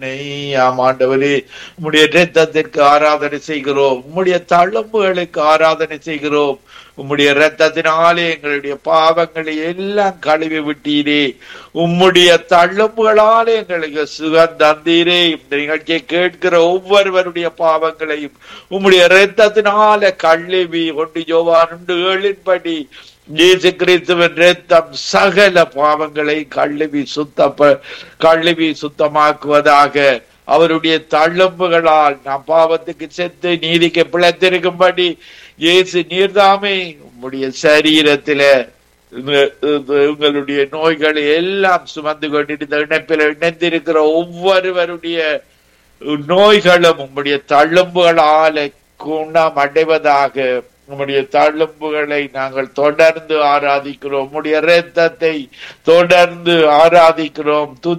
ஆம் ஆண்டவரே உம்முடைய இரத்தத்திற்கு ஆராதனை செய்கிறோம் உம்முடைய தழும்புகளுக்கு ஆராதனை செய்கிறோம் உம்முடைய இரத்தத்தினாலே எங்களுடைய பாவங்களை எல்லாம் கழுவி விட்டீரே உம்முடைய தழும்புகளாலே எங்களுக்கு சுகம் தந்தீரே இந்த நிகழ்ச்சியை கேட்கிற ஒவ்வொருவருடைய பாவங்களையும் உம்முடைய இரத்தத்தினால கழுவி கொண்டு யோவான் உண்டு ஏழின்படி இயேசு கிறிஸ்துவின் ரத்தம் சகல பாவங்களை கழுவி சுத்தப்ப கழுவி சுத்தமாக்குவதாக அவருடைய தழும்புகளால் நாம் பாவத்துக்கு செத்து நீதிக்கு பிழைத்திருக்கும்படி இயேசு நீர்தாமே உம்முடைய சரீரத்தில உங்களுடைய நோய்களை எல்லாம் சுமந்து கொண்டிருந்த இணைப்பில் இணைந்திருக்கிற ஒவ்வொருவருடைய நோய்களும் உம்முடைய தழும்புகளால குணம் அடைவதாக உம்முடைய தழும்புகளை நாங்கள் தொடர்ந்து ஆராதிக்கிறோம் உம்முடைய இரத்தத்தை தொடர்ந்து ஆராதிக்கிறோம் துதி